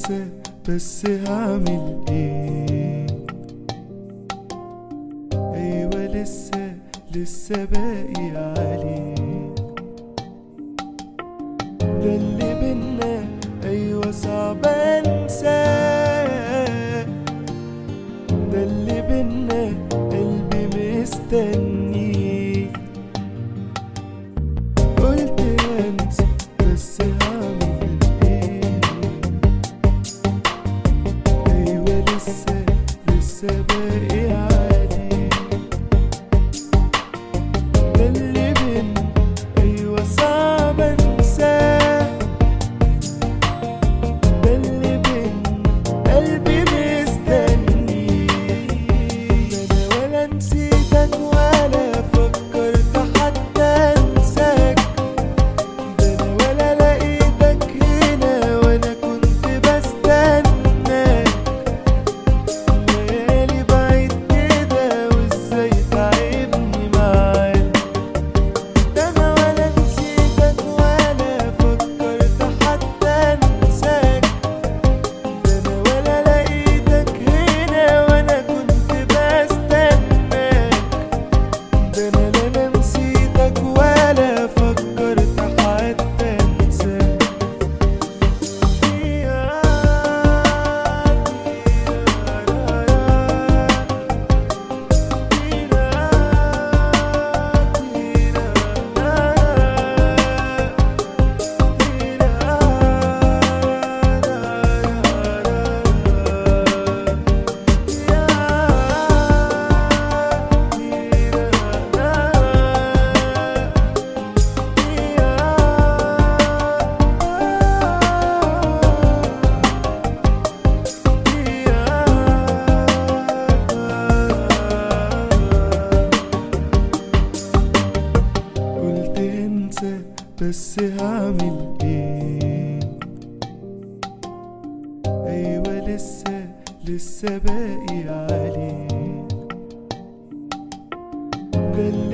انسى بس هعمل ايه ايوه لسه لسه باقي عليه ده اللي بينا ايوه صعب انساه ده اللي بينا قلبي مستنيه قلت انسى بس هعمل ايه ايوه لسه لسه باقي عليه ده اللي بينا ايوه صعب انساه ده اللي بينا قلبي مستني ده انا ولا نسيتك ولا فكرت حتى انساك ده انا ولا لقيتك هنا وانا كنت بستناك ليالي بعيد كده وازاي تعبني معاك ده انا ولا نسيتك ولا فكرت حتى انساك ده انا ولا لقيتك هنا وانا كنت بستناك ده انا لا انا نسيتك ولا فكرت حتى انساك قلت انسى بس هعمل ايه ايوه لسه لسه باقي عليه ده اللي